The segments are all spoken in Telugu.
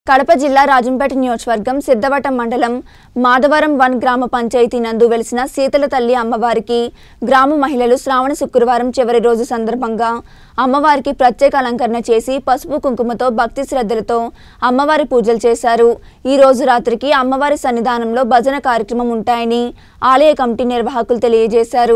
కడప జిల్లా రాజంపేట నియోజకవర్గం సిద్ధవటం మండలం మాధవరం వన్ గ్రామ పంచాయతీ నందు వెలిసిన శీతల తల్లి అమ్మవారికి గ్రామ మహిళలు శ్రావణ శుక్రవారం చివరి రోజు సందర్భంగా అమ్మవారికి ప్రత్యేక అలంకరణ చేసి పసుపు కుంకుమతో భక్తి శ్రద్ధలతో అమ్మవారి పూజలు చేశారు ఈ రోజు రాత్రికి అమ్మవారి సన్నిధానంలో భజన కార్యక్రమం ఉంటాయని ఆలయ కమిటీ నిర్వాహకులు తెలియజేశారు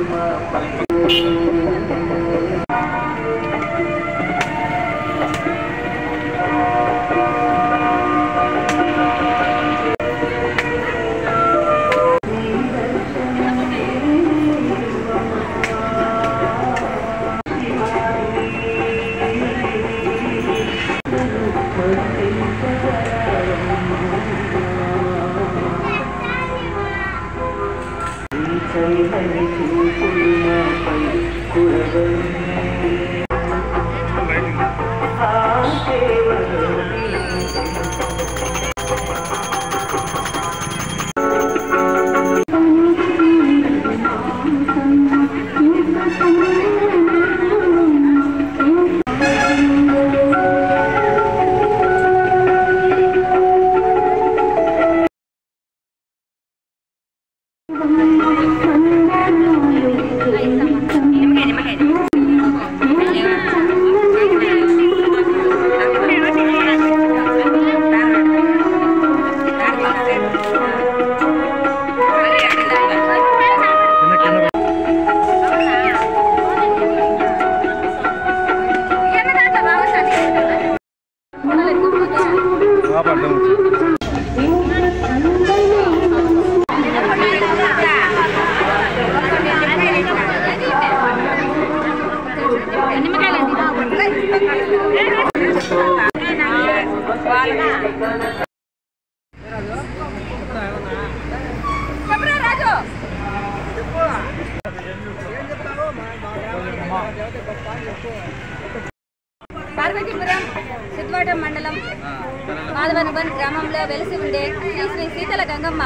పార్వతీపురం సిద్వాటం మండలం మాధవనబన్ గ్రామంలో వెలిసి ఉండే శ్రీ శ్రీ శీతల గంగమ్మ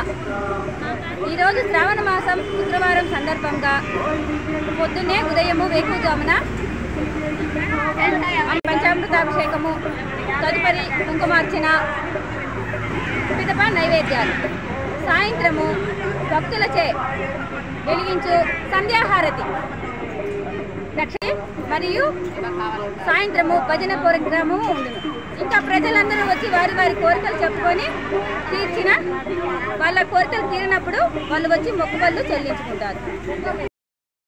ఈరోజు శ్రావణ మాసం శుక్రవారం సందర్భంగా పొద్దున్నే ఉదయము వేకుజామున పంచామృతాభిషేకము తదుపరి కుంకుమార్చన పిదప నైవేద్యాలు సాయంత్రము భక్తులచే వెలిగించు సంధ్యాహారతి లక్ష్మి మరియు సాయంత్రము భజన ప్రోగ్రాము ఉండును ఇంకా ప్రజలందరూ వచ్చి వారి వారి కోరికలు చెప్పుకొని తీర్చిన వాళ్ళ కోరికలు తీరినప్పుడు వాళ్ళు వచ్చి మొక్కుబళ్ళు చెల్లించుకుంటారు